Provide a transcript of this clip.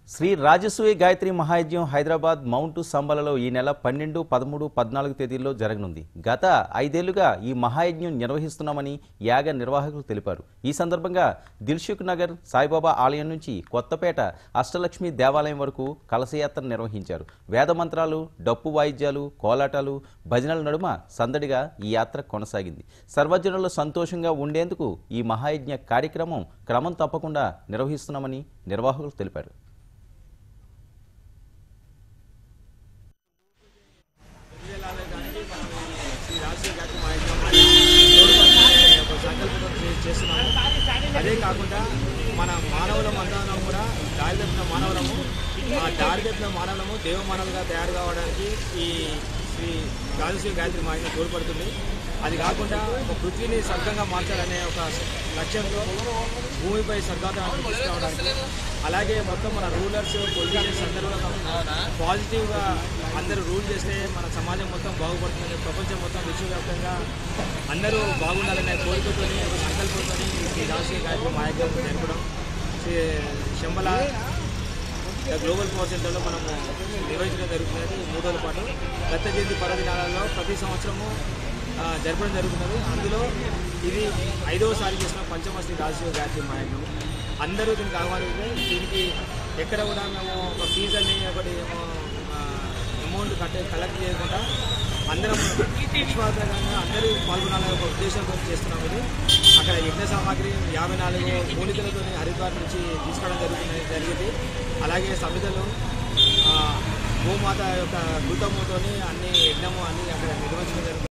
శ్రీ రాజసూయ గాయత్రి మహాయజ్ఞం హైదరాబాద్ మౌంట్ సంబలలో ఈ నెల పన్నెండు పదమూడు పద్నాలుగు తేదీల్లో జరగనుంది గత ఐదేళ్లుగా ఈ మహాయజ్ఞం నిర్వహిస్తున్నామని యాగ నిర్వాహకులు తెలిపారు ఈ సందర్భంగా దిల్సుఖ్ నగర్ సాయిబాబా ఆలయం నుంచి కొత్తపేట అష్టలక్ష్మి దేవాలయం వరకు కలశయాత్ర నిర్వహించారు వేద మంత్రాలు డప్పు వాయిద్యాలు కోలాటాలు భజనల నడుమ సందడిగా ఈ యాత్ర కొనసాగింది సర్వజనులు సంతోషంగా ఉండేందుకు ఈ మహాయజ్ఞ కార్యక్రమం క్రమం తప్పకుండా నిర్వహిస్తున్నామని నిర్వాహకులు తెలిపారు శ్రీ రాజశేఖర గారి మా యజ్ఞం ఒక సంకల్పంతో చే- చేస్తున్నాము అదే కాకుండా మన మానవులం అంతా కూడా దారి తప్పిన మానవులము ఆ దారి తప్పిన మానవులము దేవ మానవులుగా తయారు కావడానికి ఈ శ్రీ రాజశ్రీ గాయత్రి మా యజ్ఞం తోడ్పడుతుంది అది కాకుండా ఒక పృథ్వీని స్వర్గంగా మార్చాలనే ఒక లక్ష్యంతో భూమిపై స్వర్గాన్ని తీసుకురావడానికి అలాగే మొత్తం మన రూలర్స్ పొలిటీషియన్స్ అందరూ కూడా పాజిటివ్గా అందరూ రూల్ చేస్తే మన సమాజం మొత్తం బాగుపడుతుందని ప్రపంచం మొత్తం విశ్వవ్యాప్తంగా అందరూ బాగుండాలనే కోరికతో ఒక సంకల్పంతో ఈ రాజకీయ కార్యక్రమం మాయకం జరపడం శ్రీ శంబల గ్లోబల్ పవర్ సెంటర్లో మనము నిర్వహించడం జరుగుతున్నది ఈ మూడు రోజుల పాటు దత్త జయంతి పర్వదినాలలో ప్రతి సంవత్సరము ఆ, జరపడం జరుగుతున్నది అందులో ఇది ఐదవసారి చేసిన పంచమశ్రీ రాజశివ గాయత్రి మాయకం అందరూ దీనికి ఆహ్వానిస్తే దీనికి ఎక్కడ కూడా మేము ఒక ఫీజు అని ఒకటి ఏమో అమౌంట్ కట్టే కలెక్ట్ చేయకుండా అందరం నిష్పాతంగా అందరూ పాల్గొనాలనే ఒక ఉద్దేశంతో చేస్తున్నాం ఇది అక్కడ యజ్ఞ సామాగ్రి యాభై నాలుగు మూలికలతో హరిద్వార్ నుంచి తీసుకోవడం జరుగుతుంది జరిగింది అలాగే సమితలు ఆ, గోమాత యొక్క కృతముతో అన్ని యజ్ఞము అన్ని అక్కడ నిర్వహించడం జరుగుతుంది